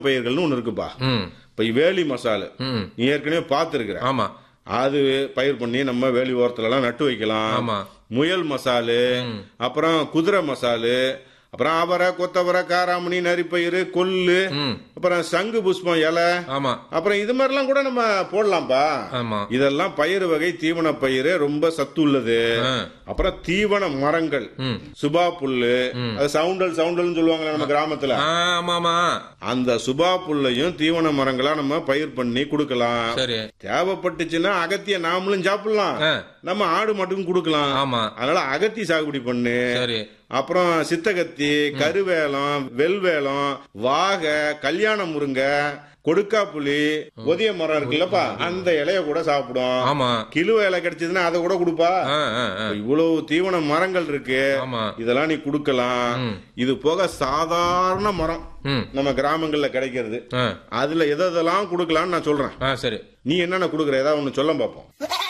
பயிர்கள்னு ஒண்ணு இருக்குப்பா ம் இப்ப வேலி மசாலு ம் நீ ஏற்கனவே பார்த்துருக்குற ஆமா அது பயிர் பண்ணி நம்ம வேலி ஓரத்துல எல்லாம் நட்டு வைக்கலாம் ஆமா முயல் மசாலு அப்புறம் குதிரை மசாலு அப்புறம் அவரை கொத்தவரை காராமணி நரிப்பயிறு கொள்ளு ம் அப்புறம் சங்கு புஷ்பம் இலை ஆமா அப்புறம் இது மாதிரிலாம் கூட நம்ம போடலாம்ப்பா ஆமா இதெல்லாம் பயிர் வகை தீவன பயிர் ரொம்ப சத்து உள்ளது ஆ. அப்புறம் தீவன மரங்கள் ம் சுபா புல்லு அது சவுண்டல் சவுண்டல்னு சொல்லுவாங்களே நம்ம கிராமத்துல ஆ, ஆமா ஆமா அந்த சுபா புல்லையும் தீவன மரங்களா நம்ம பயிர் பண்ணி கொடுக்கலாம் சரி தேவைப்பட்டுச்சுன்னா அகத்திய நாமளும் சாப்பிடலாம் ஆ, நம்ம ஆடு மட்டும் கொடுக்கலாம் ஆமா அதனால அகத்தி சாகுபடி பண்ணு சரி அப்புறம் சித்தகத்தி கருவேலம் வெல்வேலம் வாகை கல்யாண முருங்கை கொடுக்கா புளி ஒதிய மரம் இருக்குல்லப்பா அந்த இலைய கூட சாப்பிடும் ஆமா கிலோ இலை கிடைச்சதுன்னா அதை கூட கொடுப்பா ஆ, ஆ, ஆ. இவ்வளவு தீவன மரங்கள் இருக்கு ஆமா இதெல்லாம் நீ கொடுக்கலாம் ம். இது போக சாதாரண மரம் ம் நம்ம கிராமங்கள்ல கிடைக்கிறது ஆ, அதுல எதை எதெல்லாம் கொடுக்கலாம்னு நான் சொல்றேன் ஆ சரி நீ என்னென்ன கொடுக்குற ஏதாவது ஒண்ணு சொல்ல பார்ப்போம்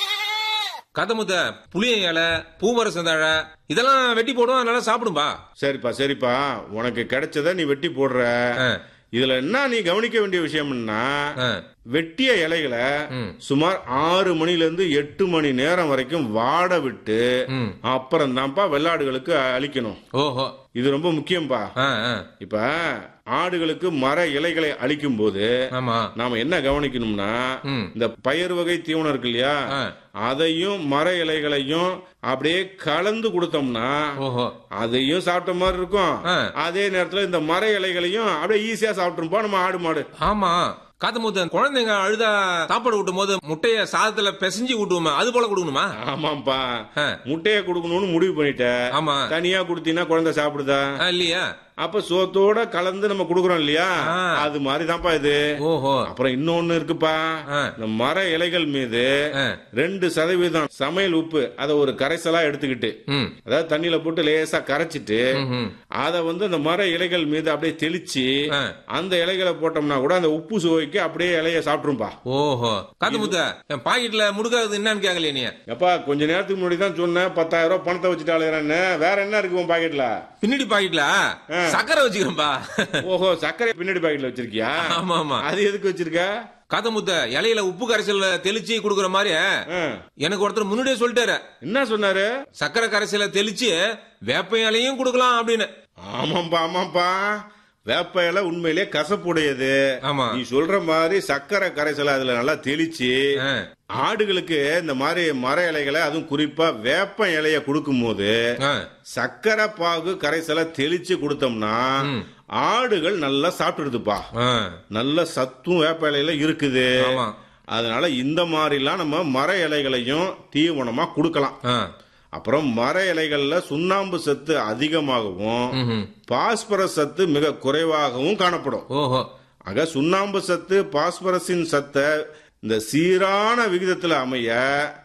கதமுத்த புளிய இலை பூமர சந்தாழை இதெல்லாம் வெட்டி போடும் அதனால சாப்பிடும்பா சரிப்பா சரிப்பா உனக்கு கிடைச்சத நீ வெட்டி போடுற ஆ, இதுல என்ன நீ கவனிக்க வேண்டிய விஷயம்னா ஆ, வெட்டிய இலைகளை ம். சுமார் ஆறு மணில இருந்து எட்டு மணி நேரம் வரைக்கும் வாட விட்டு ம். அப்புறம் தான்ப்பா வெள்ளாடுகளுக்கு அழிக்கணும் ஓஹோ இது ரொம்ப முக்கியம்பா ஆ, ஆ, இப்ப ஆடுகளுக்கு மர இலைகளை அழிக்கும் போது ஆமா நாம என்ன கவனிக்கணும்னா ம். இந்த பயிர் வகை தீவனம் இருக்கு இல்லையா ஆ. அதையும் மர இலைகளையும் அப்படியே கலந்து கொடுத்தோம்னா ஓஹோ அதையும் சாப்பிட்ட மாதிரி இருக்கும் ஆ. அதே நேரத்துல இந்த மர இலைகளையும் அப்படியே ஈஸியா சாப்பிட்டுருப்போம் நம்ம ஆடு மாடு ஆமா காத்தமுத்த குழந்தைங்க அழுதா சாப்பாடு ஊட்டும் போது முட்டைய சாதத்துல பிசைஞ்சு ஊட்டுவோமே அது போல கொடுக்கணுமா ஆமாப்பா ஆ. முட்டையை கொடுக்கணும்னு முடிவு பண்ணிட்ட ஆமா தனியா கொடுத்தீங்கன்னா குழந்தை சாப்பிடுதா ஆ, இல்லையா அப்ப சோத்தோட கலந்து நம்ம கொடுக்கறோம் இல்லையா ஆ. அது மாதிரி தான்ப்பா இது ஓஹோ அப்புறம் இன்னொன்னு இருக்குப்பா ஆ. இந்த மர இலைகள் மீது ஆ, ரெண்டு சதவீதம் சமையல் உப்பு அதை ஒரு கரைசலா எடுத்துக்கிட்டு ம் அதாவது தண்ணியில போட்டு லேசா கரைச்சிட்டு ம்ஹும். அதை வந்து அந்த மர இலைகள் மீது அப்படியே தெளிச்சு ஆ. அந்த இலைகளை போட்டோம்னா கூட அந்த உப்பு சுவைக்கு அப்படியே இலைய சாப்பிட்டுருப்பா ஓஹோ காத்தமுத்த என் பாக்கெட்ல முடுக்காது என்னன்னு கேட்கலையே நீ எப்பா கொஞ்ச நேரத்துக்கு முன்னாடி தான் சொன்னேன் பத்தாயிரம் ரூபாய் பணத்தை வச்சுட்டு அலையிறேன்னு வேற என்ன இருக்கு உன் பாக்கெட்ல பின்னாடி பாக்கெட்ல சக்கரை வச்சுக்கிறேன்பா ஓஹோ சர்க்கரை பின்னாடி பாக்கெட்ல வச்சிருக்கியா ஆமா ஆமா அது எதுக்கு வச்சிருக்க காத்தமுத்த இலையில உப்பு கரைசல் தெளிச்சு குடுக்குற மாதிரி ஆ. எனக்கு ஒருத்தர் முன்னாடியே சொல்லிட்டாரு என்ன சொன்னாரு சக்கரை கரைசல தெளிச்சு வேப்ப இலையும் கொடுக்கலாம் அப்படின்னு ஆமாப்பா ஆமாப்பா வேப்ப இலை உண்மையிலேயே கசப்புடையது ஆமா நீ சொல்ற மாதிரி சர்க்கரை கரைசலை அதுல நல்லா தெளிச்சு ஆ, ஆடுகளுக்கு இந்த மாதிரி மர இலைகளை அதுவும் குறிப்பா வேப்ப இலைய கொடுக்கும் போது ஆ, சர்க்கரை பாகு கரைசலை தெளிச்சு கொடுத்தோம்னா ம். ஆடுகள் நல்லா சாப்பிட்டுடுதுப்பா ஆ, நல்ல சத்தும் வேப்ப இலையில இருக்குது ஆமா அதனால இந்த மாதிரிலாம் நம்ம மர இலைகளையும் தீவனமா கொடுக்கலாம் ஆ, அப்புறம் மர இலைகள்ல சுண்ணாம்பு சத்து அதிகமாகவும் ம்ஹும். பாஸ்பரஸ் சத்து மிக குறைவாகவும் காணப்படும் ஓஹோ ஆக சுண்ணாம்பு சத்து பாஸ்பரஸின் சத்தை இந்த சீரான விகிதத்தில் அமைய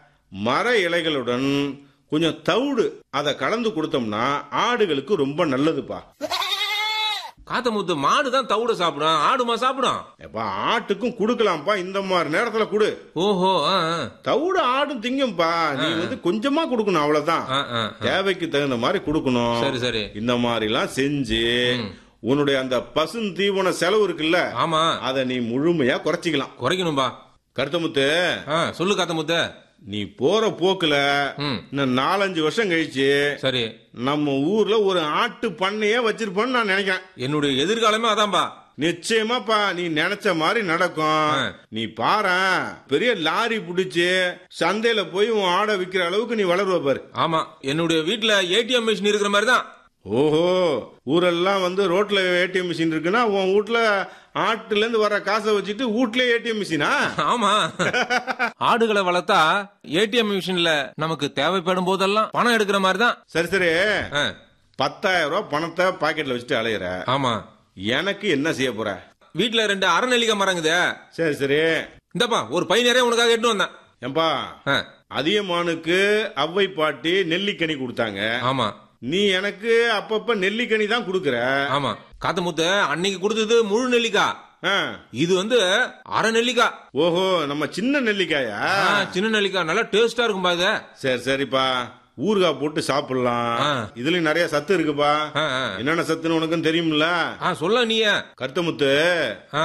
மர இலைகளுடன் கொஞ்சம் தவிடு அதை கலந்து கொடுத்தோம்னா ஆடுகளுக்கு ரொம்ப நல்லதுப்பா காத்தமுத்து மாடு தான் தவிட சாப்பிடும் ஆடுமா சாப்பிடும் எப்ப ஆட்டுக்கும் கொடுக்கலாம்ப்பா இந்த மாதிரி நேரத்துல கொடு ஓஹோ ஆ, ஆ, தவிடு ஆடும் திங்கும்பா நீ வந்து கொஞ்சமா கொடுக்கணும் அவ்வளவுதான் ஆ, ஆ. தேவைக்கு தகுந்த மாதிரி கொடுக்கணும் சரி சரி இந்த மாதிரிலாம் செஞ்சு உன்னுடைய அந்த பசும் தீவன செலவு இருக்குல்ல ஆமா அதை நீ முழுமையா குறைச்சிக்கலாம் குறைக்கணும்பா கருத்தமுத்து ஆ, சொல்லு காத்தமுத்து நீ போற போக்குல ம் இன்னும் நாலஞ்சு வருஷம் கழிச்சு சரி நம்ம ஊர்ல ஒரு ஆட்டு பண்ணையே வச்சிருப்போம்னு நான் நினைக்கிறேன் என்னுடைய எதிர்காலமே அதான்பா நிச்சயமாப்பா நீ நினைச்ச மாதிரி நடக்கும் ஆ. நீ பாரேன் பெரிய லாரி புடிச்சு சந்தையில போய் உன் ஆடை விக்கிற அளவுக்கு நீ வளருவ பாரு ஆமா என்னுடைய வீட்டுல ஏடிஎம் மிஷின் இருக்கிற மாதிரி தான் ஓஹோ ஊரெல்லாம் வந்து ரோட்ல ஏடிஎம் மிஷின் இருக்குன்னா உன் வீட்ல ஆட்டுல இருந்து வர காசை வச்சுட்டு வீட்லயே ஏடிஎம் மிஷினா ஆமா ஆடுகளை வளர்த்தா ஏடிஎம் மிஷின்ல நமக்கு தேவைப்படும் போதெல்லாம் பணம் எடுக்கிற மாதிரி தான் சரி சரி ஆ, பத்தாயிரம் ரூபாய் பணத்தை பாக்கெட்ல வச்சுட்டு அலையிற ஆமா எனக்கு என்ன செய்ய போற வீட்டுல ரெண்டு அறநெல்லிக்காய் மரங்குதே சரி சரி இந்தப்பா ஒரு பை நிறைய உனக்காக எட்டு வந்தேன் ஏம்பா ஆ, அதியமானுக்கு அவ்வை பாட்டி நெல்லிக்கனி கொடுத்தாங்க ஆமா நீ எனக்கு அப்பப்ப நெல்லிக்கனி தான் கொடுக்கற ஆமா காத்து முத்து அன்னைக்கு கொடுத்தது முழு நெல்லிக்காய் ஆ. இது வந்து அரை நெல்லிக்காய் ஓஹோ நம்ம சின்ன நெல்லிக்காயா ஆ, சின்ன நெல்லிக்காய் நல்லா டேஸ்டா இருக்கும் பாருங்க சரி சரிப்பா ஊறுகாய் போட்டு சாப்பிடலாம் ஆ. இதுலயும் நிறைய சத்து இருக்குப்பா ஆ, ஆ. என்னென்ன சத்துன்னு உனக்கும் தெரியும்ல ஆ சொல்ல நீய கருத்தமுத்து